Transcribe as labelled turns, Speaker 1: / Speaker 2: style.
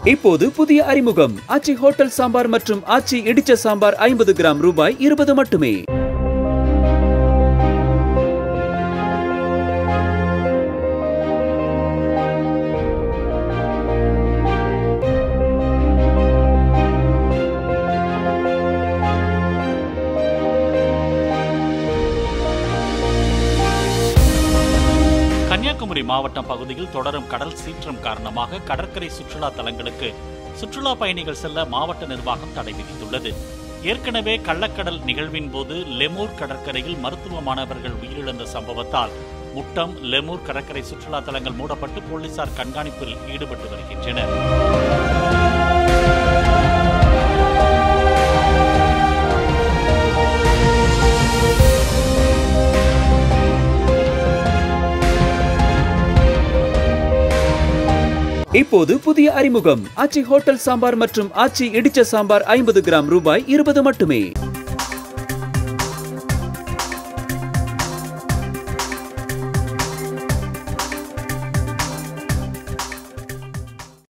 Speaker 1: இப்போது புதிய அறிமுகம் ஆச்சி ஹோட்டல் சாம்பார் மற்றும் ஆச்சி இடிச்ச சாம்பார் ஐம்பது கிராம் ரூபாய் இருபது மட்டுமே
Speaker 2: கன்னியாகுமரி மாவட்டம் பகுதியில் தொடரும் கடல் சீற்றம் காரணமாக கடற்கரை சுற்றுலா தலங்களுக்கு சுற்றுலா பயணிகள் செல்ல மாவட்ட நிர்வாகம் தடை விதித்துள்ளது ஏற்கனவே கள்ளக்கடல் நிகழ்வின் போது லெமூர் கடற்கரையில் மருத்துவ மாணவர்கள் உயிரிழந்த சம்பவத்தால் முட்டம் லெமூர் கடற்கரை சுற்றுலா தலங்கள் மூடப்பட்டு போலீசார் கண்காணிப்பில் ஈடுபட்டு வருகின்றனர்
Speaker 1: இப்போது புதிய அறிமுகம் ஆச்சி ஹோட்டல் சாம்பார் மற்றும் ஆச்சி இடிச்ச சாம்பார் ஐம்பது கிராம் ரூபாய் இருபது மட்டுமே